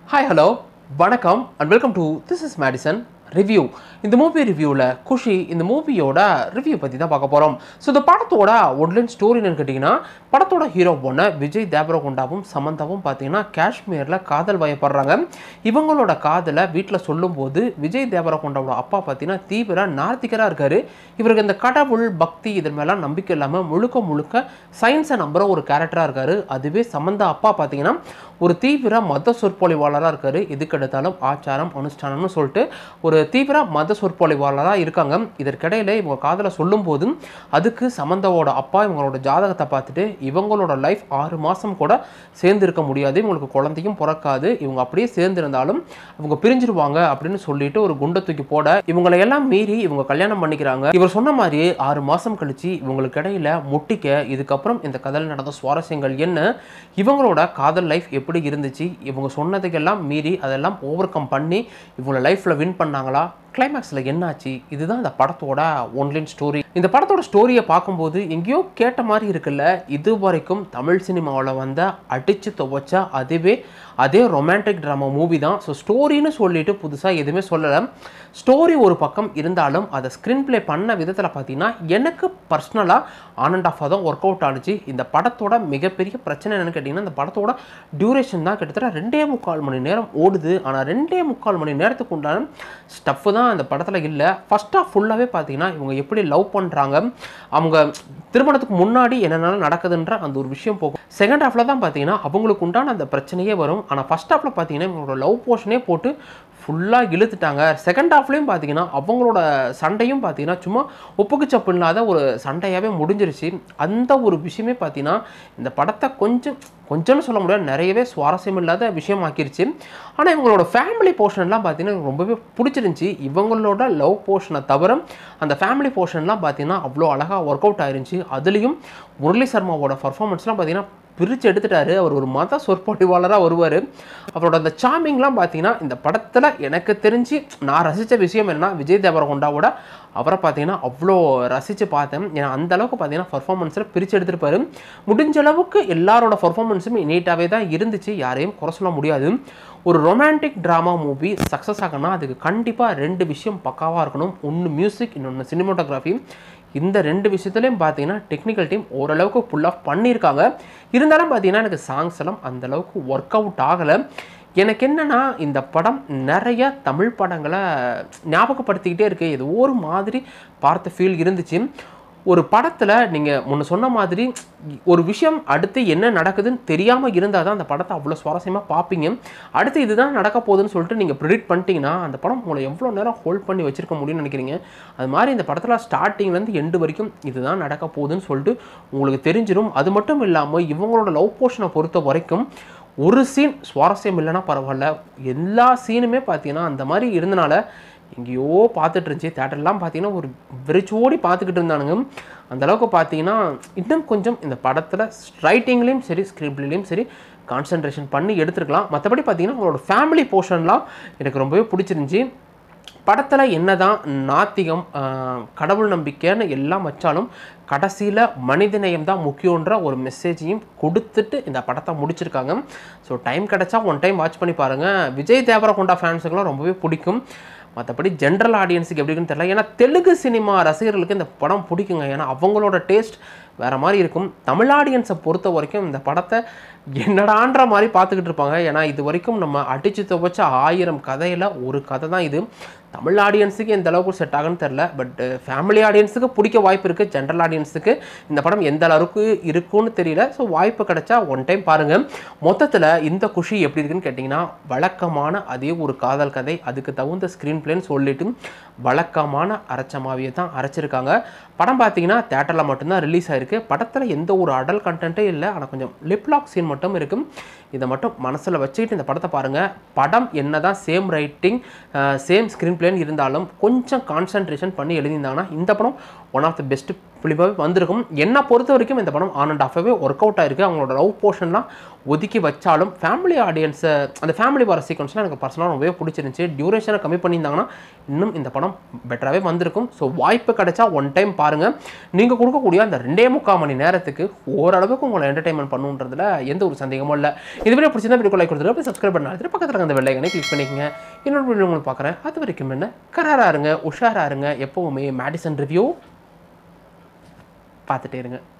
hi hello வணக்கம் and welcome to this is Madison review இந்த movie ரிவ்யூவில் குஷி இந்த மூவியோட ரிவ்யூ பற்றி தான் பார்க்க போகிறோம் ஸோ இந்த படத்தோட ஒன்லைன் ஸ்டோரி என்னன்னு கேட்டிங்கன்னா படத்தோட ஹீரோ பொண்ணு விஜய் தேவரகொண்டாவும் சமந்தாவும் பார்த்தீங்கன்னா காஷ்மீரில் காதல் வயப்படுறாங்க இவங்களோட காதலை வீட்டில் சொல்லும்போது விஜய் தேவரகொண்டாவோட அப்பா பார்த்தீங்கன்னா தீவிர நார்த்திகராக இருக்காரு இவருக்கு இந்த கடவுள் பக்தி இதன் மேலாம் நம்பிக்கை இல்லாமல் முழுக்க முழுக்க சயின்ஸை நம்புற ஒரு கேரக்டராக இருக்காரு அதுவே சமந்தா அப்பா பார்த்தீங்கன்னா ஒரு தீவிர மத சொற்பொழிவாளராக இருக்காரு எதுக்கு எடுத்தாலும் ஆச்சாரம் அனுஷ்டானம்னு சொல்லிட்டு ஒரு தீவிர மத சொற்பொழிவாளராக இருக்காங்க இதற்கிடையில இவங்க காதலை சொல்லும்போது அதுக்கு சமந்தாவோட அப்பா இவங்களோட ஜாதகத்தை பார்த்துட்டு இவங்களோட லைஃப் ஆறு மாதம் கூட சேர்ந்து இருக்க முடியாது இவங்களுக்கு குழந்தையும் பிறக்காது இவங்க அப்படியே சேர்ந்திருந்தாலும் இவங்க பிரிஞ்சிருவாங்க அப்படின்னு சொல்லிட்டு ஒரு குண்டை தூக்கி போட இவங்களை எல்லாம் மீறி இவங்க கல்யாணம் பண்ணிக்கிறாங்க இவர் சொன்ன மாதிரி ஆறு மாதம் கழிச்சு இவங்களுக்கு இடையில முட்டிக்க இதுக்கப்புறம் இந்த கதையில் நடந்த சுவாரஸ்யங்கள் என்ன இவங்களோட காதல் லைஃப் எப்படி இருந்துச்சு இவங்க சொன்னதுக்கெல்லாம் மீறி அதெல்லாம் ஓவர் கம் பண்ணி இவங்கள லைஃப்பில் வின் பண்ணாங்களா கிளைமேக்ஸில் என்னாச்சு இதுதான் இந்த படத்தோட ஒன்லைன் ஸ்டோரி இந்த படத்தோட ஸ்டோரியை பார்க்கும்போது எங்கேயோ கேட்ட மாதிரி இருக்குல்ல இது வரைக்கும் தமிழ் சினிமாவில் வந்த அடித்து துவைச்ச அதுவே அதே ரொமான்டிக் ட்ராமா மூவி தான் ஸோ ஸ்டோரின்னு சொல்லிட்டு புதுசாக எதுவுமே சொல்லலை ஸ்டோரி ஒரு பக்கம் இருந்தாலும் அதை ஸ்க்ரீன் ப்ளே பண்ண விதத்தில் பார்த்தீங்கன்னா எனக்கு பர்சனலாக ஆன் அண்ட் ஆஃபாக தான் ஒர்க் அவுட் ஆனிச்சு இந்த படத்தோட மிகப்பெரிய பிரச்சனை என்னன்னு கேட்டிங்கன்னா இந்த படத்தோட டியூரேஷன் தான் கிட்டத்தட்ட ரெண்டே முக்கால் மணி நேரம் ஓடுது ஆனால் ரெண்டே முக்கால் மணி நேரத்துக்கு உண்டான ஸ்டஃப் தான் அந்த படத்தில் இல்லை ஃபர்ஸ்ட் ஆஃப் ஃபுல்லாகவே பார்த்தீங்கன்னா இவங்க எப்படி லவ் பண்ணுறாங்க அவங்க திருமணத்துக்கு முன்னாடி என்னென்ன நடக்குதுன்ற அந்த ஒரு விஷயம் போகும் செகண்ட் ஹாஃபில் தான் பார்த்தீங்கன்னா அவங்களுக்கு உண்டான அந்த பிரச்சனையே வரும் ஆனால் ஃபர்ஸ்ட் ஹாஃபில் பார்த்தீங்கன்னா இவங்களோட லவ் போர்ஷனே போட்டு ஃபுல்லாக இழுத்துட்டாங்க செகண்ட் ஹாஃப்லேயும் பார்த்தீங்கன்னா அவங்களோட சண்டையும் பார்த்தீங்கன்னா சும்மா ஒப்புக்கு சப்பு இல்லாத ஒரு சண்டையாகவே முடிஞ்சிருச்சு அந்த ஒரு விஷயமே பார்த்தீங்கன்னா இந்த படத்தை கொஞ்சம் கொஞ்சம்னு சொல்ல முடியாது நிறையவே சுவாரஸ்யம் இல்லாத விஷயமாக்கிருச்சு ஆனால் இவங்களோட ஃபேமிலி போர்ஷன்லாம் பார்த்தீங்கன்னா எனக்கு ரொம்பவே பிடிச்சிருந்துச்சி இவங்களோட லவ் போர்ஷனை தவிர அந்த ஃபேமிலி போர்ஷன்லாம் பார்த்தீங்கன்னா அவ்வளோ அழகாக ஒர்க் அவுட் ஆயிருந்துச்சு அதுலேயும் முரளி சர்மாவோட பர்ஃபார்மன்ஸ்லாம் பார்த்தீங்கன்னா பிரித்து எடுத்துட்டாரு அவர் ஒரு மத சொற்பொழிவாளராக வருவார் அவரோட அந்த சாமிங்லாம் பார்த்தீங்கன்னா இந்த படத்தில் எனக்கு தெரிஞ்சு நான் ரசித்த விஷயம் என்னன்னா விஜய் தேவரகொண்டாவோட அவரை பார்த்தீங்கன்னா அவ்வளோ ரசித்து பார்த்தேன் ஏன்னா அந்த அளவுக்கு பார்த்தீங்கன்னா பர்ஃபார்மன்ஸில் பிரித்து எடுத்திருப்பாரு முடிஞ்ச அளவுக்கு எல்லாரோட பர்ஃபார்மன்ஸுமே நீட்டாகவே தான் இருந்துச்சு யாரையும் குறை சொல்ல முடியாது ஒரு ரொமான்டிக் ட்ராமா மூவி சக்ஸஸ் ஆகணும்னா அதுக்கு கண்டிப்பாக ரெண்டு விஷயம் பக்காவாக இருக்கணும் ஒன்று மியூசிக் இன்னொன்று சினிமோட்டோகிராஃபி இந்த ரெண்டு விஷயத்துலையும் பார்த்தீங்கன்னா டெக்னிக்கல் டீம் ஓரளவுக்கு புல் ஆஃப் பண்ணியிருக்காங்க இருந்தாலும் பார்த்தீங்கன்னா எனக்கு சாங்ஸ் எல்லாம் அந்த அளவுக்கு ஒர்க் அவுட் ஆகலை எனக்கு என்னென்னா இந்த படம் நிறைய தமிழ் படங்களை ஞாபகப்படுத்திக்கிட்டே இருக்குது ஏதோ ஒரு மாதிரி பார்த்த ஃபீல் இருந்துச்சு ஒரு படத்தில் நீங்கள் முன்ன சொன்ன மாதிரி ஒரு விஷயம் அடுத்து என்ன நடக்குதுன்னு தெரியாமல் இருந்தால் தான் அந்த படத்தை அவ்வளோ சுவாரஸ்யமாக பார்ப்பீங்க அடுத்து இதுதான் நடக்க போகுதுன்னு சொல்லிட்டு நீங்கள் ப்ரிடிக்ட் பண்ணிட்டீங்கன்னா அந்த படம் உங்களை எவ்வளோ நேரம் ஹோல்ட் பண்ணி வச்சிருக்க முடியும்னு நினைக்கிறீங்க அது மாதிரி இந்த படத்தில் ஸ்டார்டிங்லேருந்து எண்டு வரைக்கும் இதுதான் நடக்க போகுதுன்னு சொல்லிட்டு உங்களுக்கு தெரிஞ்சிடும் அது மட்டும் இல்லாமல் இவங்களோட லவ் போர்ஷனை பொறுத்த வரைக்கும் ஒரு சீன் சுவாரஸ்யம் இல்லைன்னா பரவாயில்ல எல்லா சீனுமே பார்த்தீங்கன்னா அந்த மாதிரி இருந்தனால எங்கேயோ பார்த்துட்டு இருந்துச்சு தேட்டர்லாம் பார்த்தீங்கன்னா ஒரு வெறிச்சோடி பார்த்துக்கிட்டு இருந்தானுங்க அந்த அளவுக்கு பார்த்தீங்கன்னா இன்னும் கொஞ்சம் இந்த படத்தில் ரைட்டிங்லேயும் சரி ஸ்க்ரீன்ப்லேயும் சரி கான்சன்ட்ரேஷன் பண்ணி எடுத்துருக்கலாம் மற்றபடி பார்த்தீங்கன்னா உங்களோட ஃபேமிலி போர்ஷன்லாம் எனக்கு ரொம்பவே பிடிச்சிருந்துச்சி படத்தில் என்னதான் நாத்திகம் கடவுள் நம்பிக்கைன்னு எல்லாம் வச்சாலும் கடைசியில் மனிதநேயம் தான் முக்கியன்ற ஒரு மெசேஜையும் கொடுத்துட்டு இந்த படத்தை முடிச்சிருக்காங்க ஸோ டைம் கிடச்சா ஒன் டைம் வாட்ச் பண்ணி பாருங்கள் விஜய் தேவரகொண்டா ஃபேன்ஸுக்கெல்லாம் ரொம்பவே பிடிக்கும் மற்றபடி ஜென்ரல் ஆடியன்ஸுக்கு எப்படி இருக்குன்னு தெரியல ஏன்னா தெலுங்கு சினிமா ரசிகர்களுக்கு இந்த படம் பிடிக்குங்க ஏன்னா அவங்களோட டேஸ்ட் வேறு மாதிரி இருக்கும் தமிழ் ஆடியன்ஸை பொறுத்த வரைக்கும் இந்த படத்தை என்னடான்ற மாதிரி பார்த்துக்கிட்டு இருப்பாங்க ஏன்னா இது வரைக்கும் நம்ம அடித்து துவைச்ச ஆயிரம் கதையில் ஒரு கதை தான் இது தமிழ் ஆடியன்ஸுக்கு எந்த அளவுக்கு செட் ஆகுன்னு தெரில பட் ஃபேமிலி ஆடியன்ஸுக்கு பிடிக்க வாய்ப்பு இருக்குது ஜென்ரல் ஆடியன்ஸுக்கு இந்த படம் எந்த அளவுக்கு இருக்குன்னு தெரியல ஸோ வாய்ப்பு கிடைச்சா ஒன் டைம் பாருங்கள் மொத்தத்தில் இந்த குஷி எப்படி இருக்குன்னு கேட்டிங்கன்னா வழக்கமான அதே ஒரு காதல் கதை அதுக்கு தகுந்த ஸ்க்ரீன் பிளேன்னு சொல்லிட்டு வழக்கமான அரைச்ச மாவியை தான் அரைச்சிருக்காங்க படம் பார்த்தீங்கன்னா தேட்டரில் மட்டும்தான் ரிலீஸ் ஆயிருக்கு படத்தில் எந்த ஒரு அடல் கண்டென்ட்டே இல்லை ஆனால் கொஞ்சம் லிப்லாக் சீன் மட்டும் இருக்கும் இதை மட்டும் மனசில் வச்சுக்கிட்டு இந்த படத்தை பாருங்கள் படம் என்ன தான் same writing same screenplay இருந்தாலும் கொஞ்சம் கான்சன்ட்ரேஷன் பண்ணி எழுதியிருந்தாங்கன்னா இந்த படம் ஒன் ஆஃப் த பெஸ்ட் புளிப்பாகவே வந்திருக்கும் என்னை பொறுத்த வரைக்கும் இந்த படம் ஆன் அண்ட் ஆஃபாகவே ஒர்க் அவுட் ஆயிருக்கு அவங்களோட லவ் போர்ஷன்லாம் ஒதுக்கி வச்சாலும் ஃபேமிலி ஆடியன்ஸை அந்த ஃபேமிலி வர சீக்வன்ஸ்லாம் எனக்கு பர்சனலாக ரொம்பவே பிடிச்சிருந்துச்சு டியூரேஷனை கம்மி பண்ணியிருந்தாங்கன்னா இன்னும் இந்த படம் பெட்டராகவே வந்திருக்கும் ஸோ வாய்ப்பு கிடைச்சா ஒன் டைம் பாருங்கள் நீங்கள் கொடுக்கக்கூடிய அந்த ரெண்டே முக்கால் மணி நேரத்துக்கு ஓரளவுக்கு உங்களை என்டர்டைன்மெண்ட் பண்ணுன்றதுல எந்த ஒரு சந்தேகமும் இல்லை இது வீடியோ பிடிச்சிருந்தா வீடியோ லைக் கொடுத்துட்டு அப்படியே சப்ஸ்கிரைப் பண்ணாது பக்கத்தில் இருக்க அந்த வெள்ளைக்கனை கிளிக் பண்ணிக்கங்க இன்னொரு வீடியோ உங்களுக்கு பார்க்குறேன் அது வரைக்கும் என்ன கராராக இருங்க உஷாராக இருங்க எப்போவுமே மேடிசன் ரிவ்யூ பார்த்துட்டே இருங்க